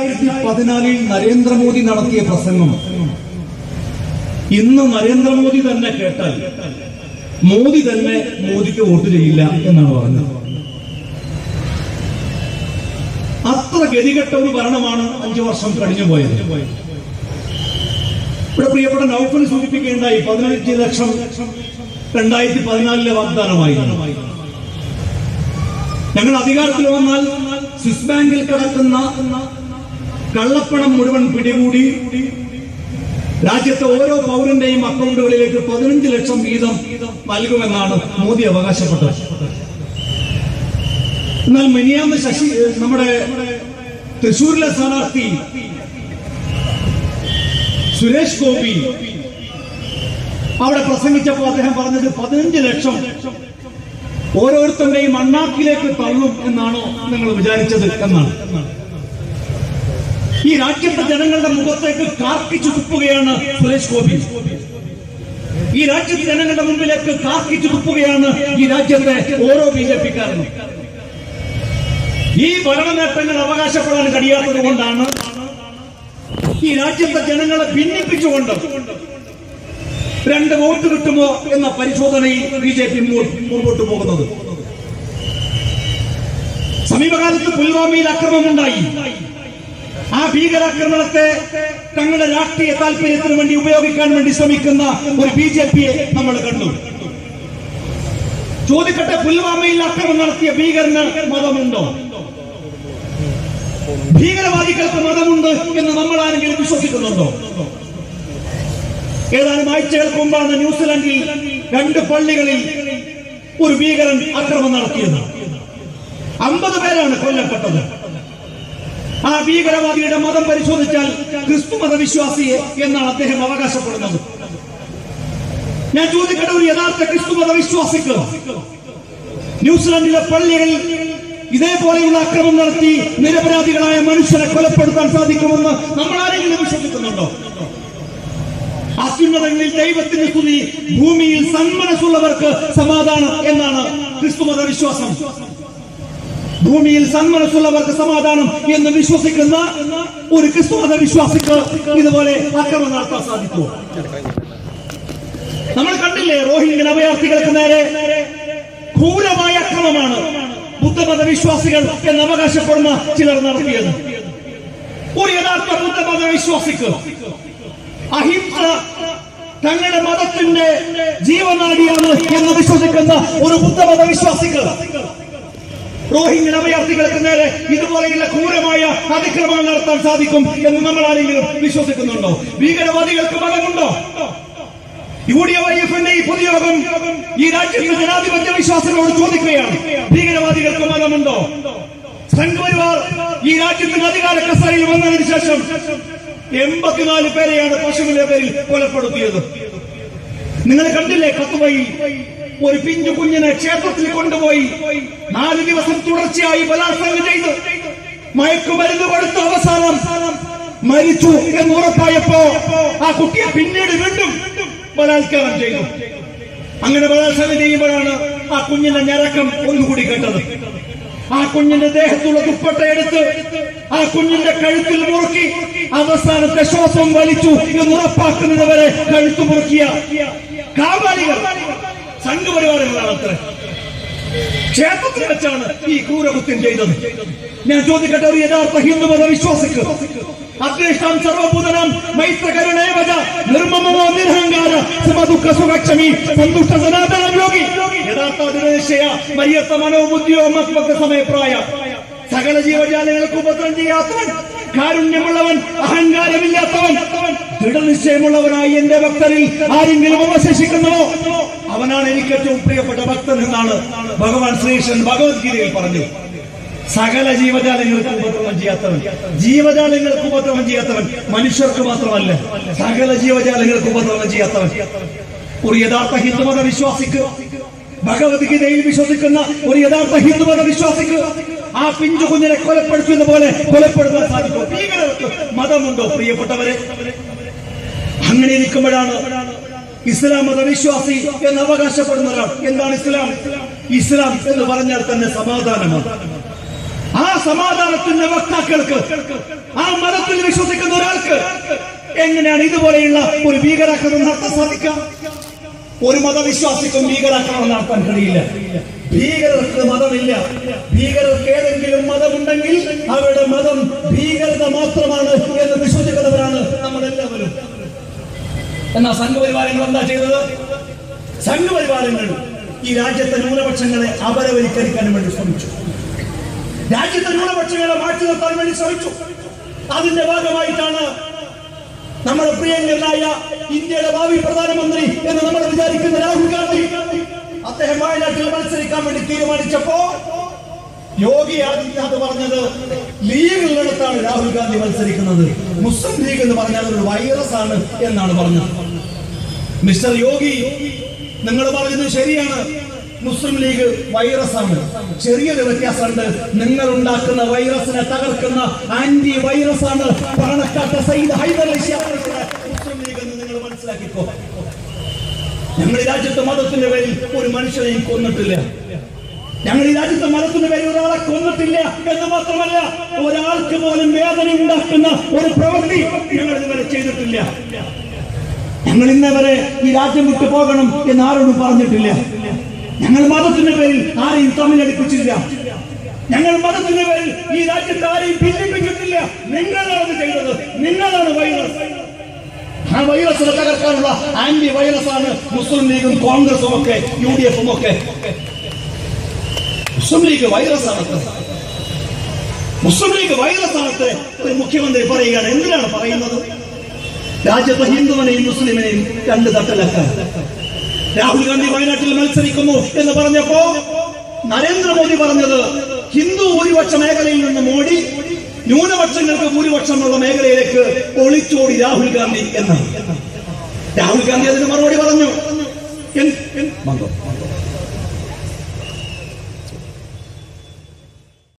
രണ്ടായിരത്തി പതിനാലിൽ നരേന്ദ്രമോദി നടത്തിയ പ്രസംഗം ഇന്ന് നരേന്ദ്രമോദി തന്നെ കേട്ടാൽ മോദി തന്നെ മോദിക്ക് വോട്ട് ചെയ്യില്ല എന്നാണ് പറഞ്ഞത് അത്ര ഗതികെട്ട ഒരു ഭരണമാണ് അഞ്ചു വർഷം കഴിഞ്ഞു പോയത് ഇവിടെ പ്രിയപ്പെട്ട നൗഫൽ സൂചിപ്പിക്കുകയുണ്ടായി പതിനഞ്ച് ലക്ഷം രണ്ടായിരത്തി പതിനാലിലെ വാഗ്ദാനമായിരുന്നു ഞങ്ങൾ അധികാരത്തിൽ വന്നാൽ സ്വിസ് ബാങ്കിൽ കിടക്കുന്ന കള്ളപ്പണം മുഴുവൻ പിടികൂടി രാജ്യത്തെ ഓരോ പൗരന്റെയും അക്കൗണ്ടുകളിലേക്ക് പതിനഞ്ച് ലക്ഷം വീതം നൽകുമെന്നാണ് മോദി അവകാശപ്പെട്ടത് എന്നാൽ മിനിയാന്ന് ശശി നമ്മുടെ തൃശൂരിലെ സ്ഥാനാർത്ഥി സുരേഷ് ഗോപി അവിടെ പ്രസംഗിച്ചപ്പോൾ അദ്ദേഹം പറഞ്ഞത് പതിനഞ്ച് ലക്ഷം ഓരോരുത്തരുടെയും അണ്ണാക്കിലേക്ക് തള്ളും എന്നാണോ നിങ്ങൾ വിചാരിച്ചത് എന്നാണ് ഈ രാജ്യത്തെ ജനങ്ങളുടെ മുഖത്തേക്ക് കാർക്കിച്ചു തുപ്പുകയാണ് സുരേഷ് ഗോപി ഈ രാജ്യത്തെ ജനങ്ങളുടെ മുമ്പിലേക്ക് കാർക്കിച്ചു തുപ്പുകയാണ് ഈ രാജ്യത്തെ ഓരോ ബി ജെ പിക്കാരനും ഈ ഭരണ നേട്ടങ്ങൾ അവകാശപ്പെടാൻ കഴിയാത്തത് കൊണ്ടാണ് ഈ രാജ്യത്തെ ജനങ്ങളെ ഭിന്നിപ്പിച്ചുകൊണ്ട് രണ്ട് വോട്ട് കിട്ടുമോ എന്ന പരിശോധനയിൽ ബി ജെ പി മുമ്പോട്ട് പോകുന്നത് സമീപകാലത്ത് പുൽവാമയിൽ അക്രമമുണ്ടായി ആ ഭീകരാക്രമണത്തെ തങ്ങളുടെ രാഷ്ട്രീയ താല്പര്യത്തിന് വേണ്ടി ഉപയോഗിക്കാൻ വേണ്ടി ശ്രമിക്കുന്ന ഒരു ബി ജെ പിയെ നമ്മൾ കണ്ടു ചോദിക്കട്ടെ പുൽവാമയിൽ അക്രമം നടത്തിയ ഭീകരന് മതമുണ്ടോ ഭീകരവാദികൾക്ക് മതമുണ്ട് എന്ന് നമ്മൾ ആരെങ്കിലും വിശ്വസിക്കുന്നുണ്ടോ ഏതാനും ആഴ്ചകൾക്ക് മുമ്പാണ് ന്യൂസിലാൻഡിൽ രണ്ട് പള്ളികളിൽ ഒരു ഭീകരൻ അക്രമം നടത്തിയത് അമ്പത് പേരാണ് കൊല്ലപ്പെട്ടത് ആ ഭീകരവാദിയുടെ മതം പരിശോധിച്ചാൽ ക്രിസ്തു മതവിശ്വാസിയെ എന്നാണ് അദ്ദേഹം അവകാശപ്പെടുന്നത് ഞാൻ ചോദിക്കട്ടെ ഒരു യഥാർത്ഥ ക്രിസ്തു മതവിശ്വാസിക്ക് ന്യൂസിലാൻഡിലെ പള്ളികളിൽ ഇതേപോലെയുള്ള അക്രമം നടത്തി നിരപരാധികളായ മനുഷ്യരെ കൊലപ്പെടുത്താൻ സാധിക്കുമെന്ന് നമ്മൾ ആരെങ്കിലും വിശ്വസിക്കുന്നുണ്ടോ അത്യുന്നതങ്ങളിൽ ദൈവത്തിന്റെ സ്തുതി ഭൂമിയിൽ സന്മനസ്സുള്ളവർക്ക് സമാധാനം എന്നാണ് ക്രിസ്തുമത വിശ്വാസം ഭൂമിയിൽ സന്മനസ്സുള്ളവർക്ക് സമാധാനം എന്ന് വിശ്വസിക്കുന്ന ഒരു ക്രിസ്തുമത വിശ്വാസിക്ക് ഇതുപോലെ അക്രമം നടത്താൻ സാധിക്കുമോ നമ്മൾ കണ്ടില്ലേ റോഹിംഗ്യൻ അഭയാർത്ഥികൾക്ക് നേരെ ക്രൂരമായ അക്രമമാണ് ബുദ്ധമത വിശ്വാസികൾ എന്ന് അവകാശപ്പെടുന്ന ചിലർ നടത്തിയത് ഒരു യഥാർത്ഥ ബുദ്ധമത വിശ്വാസിക്ക് അഹിംസ തങ്ങളുടെ മതത്തിന്റെ ജീവനാടിയാണ് എന്ന് വിശ്വസിക്കുന്ന ഒരു ബുദ്ധമത വിശ്വാസികൾ റോഹിംഗ്യൻ അഭയാർത്ഥികൾക്ക് നേരെ ഇതുപോലെയുള്ള ക്രൂരമായ അതിക്രമങ്ങൾ നടത്താൻ സാധിക്കും എന്ന് നമ്മൾ ആരെങ്കിലും വിശ്വസിക്കുന്നുണ്ടോ ഭീകരവാദികൾക്ക് മതമുണ്ടോ യു ഡി എഫിന്റെ ഈ പൊതുയോഗം ഈ രാജ്യത്തെ ജനാധിപത്യ വിശ്വാസങ്ങളോട് ചോദിക്കുകയാണ് ഭീകരവാദികൾക്ക് മതമുണ്ടോ സംഘപരിവാർ ഈ രാജ്യത്തിന്റെ അധികാര കസരയിൽ വന്നതിന് ശേഷം എൺപത്തിനാല് പേരെയാണ് പശുവിന്റെ പേരിൽ കൊലപ്പെടുത്തിയത് നിങ്ങൾ കണ്ടില്ലേ കത്തുവയിൽ ഒരു പിഞ്ചു കുഞ്ഞിനെ ക്ഷേത്രത്തിൽ കൊണ്ടുപോയി നാല് ദിവസം തുടർച്ചയായി ബലാത്സംഗം ചെയ്ത് മയക്കുമരുന്ന് കൊടുത്ത അവസാനം മരിച്ചു എന്ന് ഉറപ്പായപ്പോ ആ കുട്ടിയെ പിന്നീട് വീണ്ടും ബലാത്കാരം ചെയ്തു അങ്ങനെ ബലാത്സംഗം ചെയ്യുമ്പോഴാണ് ആ കുഞ്ഞിന്റെ ഞരക്കം ഒന്നുകൂടി കേട്ടത് ആ കുഞ്ഞിന്റെ ദേഹത്തുള്ള ദുപ്പട്ട എടുത്ത് ആ കുഞ്ഞിന്റെ കഴുത്തിൽ മുറുക്കി അവസാനത്തെ ശ്വാസം വലിച്ചു എന്ന് ഉറപ്പാക്കുന്നത് വരെ കഴുത്തു മുറുക്കിയ കാപാലികൾ സംഘപരിവാരങ്ങളാണ് അത്ര ക്ഷേത്രത്തിൽ വെച്ചാണ് ഈ ക്രൂരകൃത്യം ചെയ്തത് ഞാൻ ചോദിക്കട്ടെ ഒരു യഥാർത്ഥ ഹിന്ദുമത വിശ്വാസിക്ക് അദ്വേഷ്ടാം സർവഭൂതനാം മൈത്രകരുണേവജ നിർമ്മമോ നിരഹങ്കാര സമദുഃഖ സുഖക്ഷമി സന്തുഷ്ട സനാതന യോഗി യഥാർത്ഥ അതിരേശയ മയ്യത്ത മനോബുദ്ധിയോ മക്മക്ക സമയപ്രായ സകല ജീവജാലങ്ങൾക്ക് ഉപദ്രം ചെയ്യാത്തവൻ കാരുണ്യമുള്ളവൻ അഹങ്കാരമില്ലാത്തവൻ ദൃഢനിശ്ചയമുള്ളവനായി എന്റെ ഭക്തരിൽ ആരെങ്കിലും അവശേഷിക്കുന്നുവോ അവനാണ് എനിക്ക് ഏറ്റവും പ്രിയപ്പെട്ട ഭക്തൻ എന്നാണ് ഭഗവാൻ ശ്രീകൃഷ്ണൻ ഭഗവത്ഗീതയിൽ പറഞ്ഞു സകല ജീവജാലങ്ങൾക്ക് ഉപദ്രവം ചെയ്യാത്തവൻ ജീവജാലങ്ങൾക്ക് ഉപദ്രവം ചെയ്യാത്തവൻ മനുഷ്യർക്ക് മാത്രമല്ല സകല ജീവജാലങ്ങൾക്ക് ഉപദ്രവം ചെയ്യാത്തവൻ ഒരു യഥാർത്ഥ ഹിന്ദുമത വിശ്വാസിക്ക് ഭഗവത്ഗീതയിൽ വിശ്വസിക്കുന്ന ഒരു യഥാർത്ഥ ഹിന്ദുമത വിശ്വാസിക്ക് ആ പിഞ്ചു കുഞ്ഞിനെ കൊലപ്പെടുത്തുന്ന പോലെ കൊലപ്പെടുത്താൻ സാധിക്കും ഭീകരർക്ക് മതമുണ്ടോ പ്രിയപ്പെട്ടവരെ അങ്ങനെ ഇരിക്കുമ്പോഴാണ് ഇസ്ലാം മതവിശ്വാസി എന്ന് അവകാശപ്പെടുന്ന ഒരാൾ എന്താണ് ഇസ്ലാം ഇസ്ലാം എന്ന് പറഞ്ഞാൽ തന്നെ സമാധാനമാണ് ആ സമാധാനത്തിന്റെ വക്താക്കൾക്ക് ആ മതത്തിൽ വിശ്വസിക്കുന്ന ഒരാൾക്ക് എങ്ങനെയാണ് ഇതുപോലെയുള്ള ഒരു ഭീകരാക്രമണം നടത്താൻ സാധിക്കുക ഒരു മതവിശ്വാസിക്കും ഭീകരാക്രമണം നടത്താൻ കഴിയില്ല ഭീകരർക്ക് മതമില്ല ഭീകരർക്ക് ഏതെങ്കിലും മതമുണ്ടെങ്കിൽ അവരുടെ മതം ഭീകരത മാത്രമാണ് എന്ന് വിശ്വസിക്കുന്നവരാണ് നമ്മളെല്ലാവരും എന്നാൽ സംഘപരിവാരങ്ങൾ എന്താ ചെയ്തത് സംഘപരിവാരങ്ങൾ ഈ രാജ്യത്തെ ന്യൂനപക്ഷങ്ങളെ അപരവൽക്കരിക്കാൻ വേണ്ടി ശ്രമിച്ചു രാജ്യത്തെ ന്യൂനപക്ഷങ്ങളെ മാറ്റി നിർത്താൻ വേണ്ടി ശ്രമിച്ചു അതിന്റെ ഭാഗമായിട്ടാണ് നമ്മുടെ പ്രിയങ്കരനായ ഇന്ത്യയുടെ ഭാവി പ്രധാനമന്ത്രി എന്ന് നമ്മൾ വിചാരിക്കുന്ന രാഹുൽ ഗാന്ധി അദ്ദേഹം വയനാട്ടിൽ മത്സരിക്കാൻ വേണ്ടി തീരുമാനിച്ചപ്പോ യോഗി ആദിത്യനാഥ് പറഞ്ഞത് ലീഗുള്ളിടത്താണ് രാഹുൽ ഗാന്ധി മത്സരിക്കുന്നത് മുസ്ലിം ലീഗ് എന്ന് പറഞ്ഞാൽ ഒരു വൈറസ് ആണ് എന്നാണ് പറഞ്ഞത് മിസ്റ്റർ യോഗി നിങ്ങൾ പറയുന്നത് ശരിയാണ് മുസ്ലിം ലീഗ് വൈറസ് ആണ് ചെറിയൊരു വ്യത്യാസമുണ്ട് നിങ്ങൾ ഉണ്ടാക്കുന്ന വൈറസിനെ തകർക്കുന്ന ആന്റി വൈറസ് ആണ് പാണക്കാട്ട് സയ്യിദ് ഹൈദർ അലി ശിഹാബിന്റെ മുസ്ലിം ലീഗ് എന്ന് നിങ്ങൾ മനസ്സിലാക്കിക്കോ ഞങ്ങൾ ഈ രാജ്യത്തെ മതത്തിന്റെ പേരിൽ ഒരു മനുഷ്യനെയും കൊന്നിട്ടില്ല ഞങ്ങൾ ഈ രാജ്യത്തെ മതത്തിന്റെ പേരിൽ ഒരാളെ കൊന്നിട്ടില്ല എന്ന് മാത്രമല്ല ഒരാൾക്ക് പോലും വേദന ഉണ്ടാക്കുന്ന ഒരു പ്രവൃത്തി ഞങ്ങൾ ഇതുവരെ ചെയ്തിട്ടില്ല ഞങ്ങൾ ഇന്നേ വരെ ഈ രാജ്യം വിട്ടു പോകണം എന്ന് ആരോടും പറഞ്ഞിട്ടില്ല ഞങ്ങൾ മതത്തിന്റെ പേരിൽ ആരെയും തമ്മിലടിപ്പിച്ചില്ല ഞങ്ങൾ മതത്തിന്റെ പേരിൽ ഈ രാജ്യത്ത് ആരെയും ഭിന്നിപ്പിച്ചിട്ടില്ല നിങ്ങളാണ് ഇത് ചെയ്തത് നിങ്ങളാണ് വൈറസ് ആ വൈറസിനെ തകർക്കാനുള്ള ആന്റി വൈറസ് ആണ് മുസ്ലിം ലീഗും കോൺഗ്രസും ഒക്കെ യു ഡി എഫും ഒക്കെ മുസ്ലിം ലീഗ് വൈറസ് ആണ് മുസ്ലിം ലീഗ് വൈറസ് ആണ് ഒരു മുഖ്യമന്ത്രി പറയുകയാണ് എന്തിനാണ് പറയുന്നത് രാജ്യത്തെ ഹിന്ദുവിനെയും മുസ്ലിമിനെയും രണ്ട് തട്ടലക്കാൻ രാഹുൽ ഗാന്ധി വയനാട്ടിൽ മത്സരിക്കുന്നു എന്ന് പറഞ്ഞപ്പോ നരേന്ദ്രമോദി പറഞ്ഞത് ഹിന്ദു ഭൂരിപക്ഷ മേഖലയിൽ നിന്ന് മോഡി ന്യൂനപക്ഷങ്ങൾക്ക് ഭൂരിപക്ഷമുള്ള മേഖലയിലേക്ക് ഒളിച്ചോടി രാഹുൽ ഗാന്ധി എന്നാണ് രാഹുൽ ഗാന്ധി അതിന് മറുപടി പറഞ്ഞു എൻ- എൻ- മന്ത്രം.